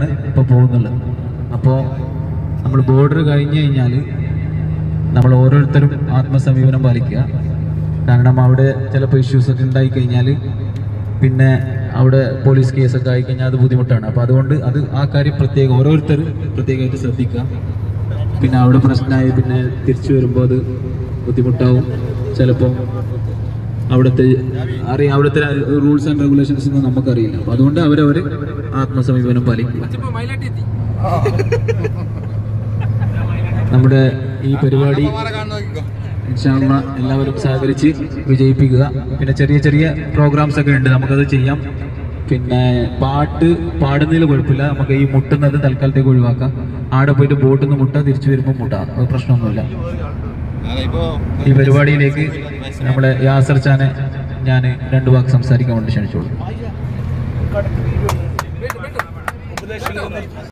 ആയിട്ടാണ് ഇപ്പോൾ പോകുന്നുള്ളത് അപ്പോൾ നമ്മൾ ബോർഡർ കഴിഞ്ഞ് കഴിഞ്ഞാൽ നമ്മൾ ഓരോരുത്തരും ആത്മസമീപനം പാലിക്കുക കാരണം അവിടെ ചിലപ്പോൾ ഇഷ്യൂസ് ഒക്കെ ഉണ്ടായി കഴിഞ്ഞാൽ പിന്നെ അവിടെ പോലീസ് കേസൊക്കെ ആയി കഴിഞ്ഞാൽ അത് ബുദ്ധിമുട്ടാണ് അപ്പോൾ അതുകൊണ്ട് അത് ആ കാര്യം പ്രത്യേകം ഓരോരുത്തർ പ്രത്യേകമായിട്ട് ശ്രദ്ധിക്കുക പിന്നെ അവിടെ പ്രശ്നമായി പിന്നെ തിരിച്ചു വരുമ്പോൾ അത് ബുദ്ധിമുട്ടാവും ചിലപ്പോൾ അവിടുത്തെ അറിയാം അവിടുത്തെ റൂൾസ് ആൻഡ് റെഗുലേഷൻസ് ഒന്നും നമുക്കറിയില്ല അപ്പോൾ അതുകൊണ്ട് അവരവർ ആത്മസമീപനം പാലിക്കുക നമ്മുടെ ഈ പരിപാടി ഇൻഷാല്ല എല്ലാവരും സഹകരിച്ച് വിജയിപ്പിക്കുക പിന്നെ ചെറിയ ചെറിയ പ്രോഗ്രാംസ് ഒക്കെ ഉണ്ട് നമുക്കത് ചെയ്യാം പിന്നെ പാട്ട് പാടുന്നതിൽ കുഴപ്പമില്ല നമുക്ക് ഈ മുട്ടുന്നത് തൽക്കാലത്തേക്ക് ഒഴിവാക്കാം ആടെ പോയിട്ട് ബോട്ടിൽ നിന്ന് മുട്ട തിരിച്ചു വരുമ്പോൾ മുട്ട അത് പ്രശ്നമൊന്നുമില്ല ഈ പരിപാടിയിലേക്ക് നമ്മളെ യാസർ ചാനെ ഞാൻ രണ്ടു വാക്ക് സംസാരിക്കാൻ വേണ്ടി ക്ഷണിച്ചോളൂ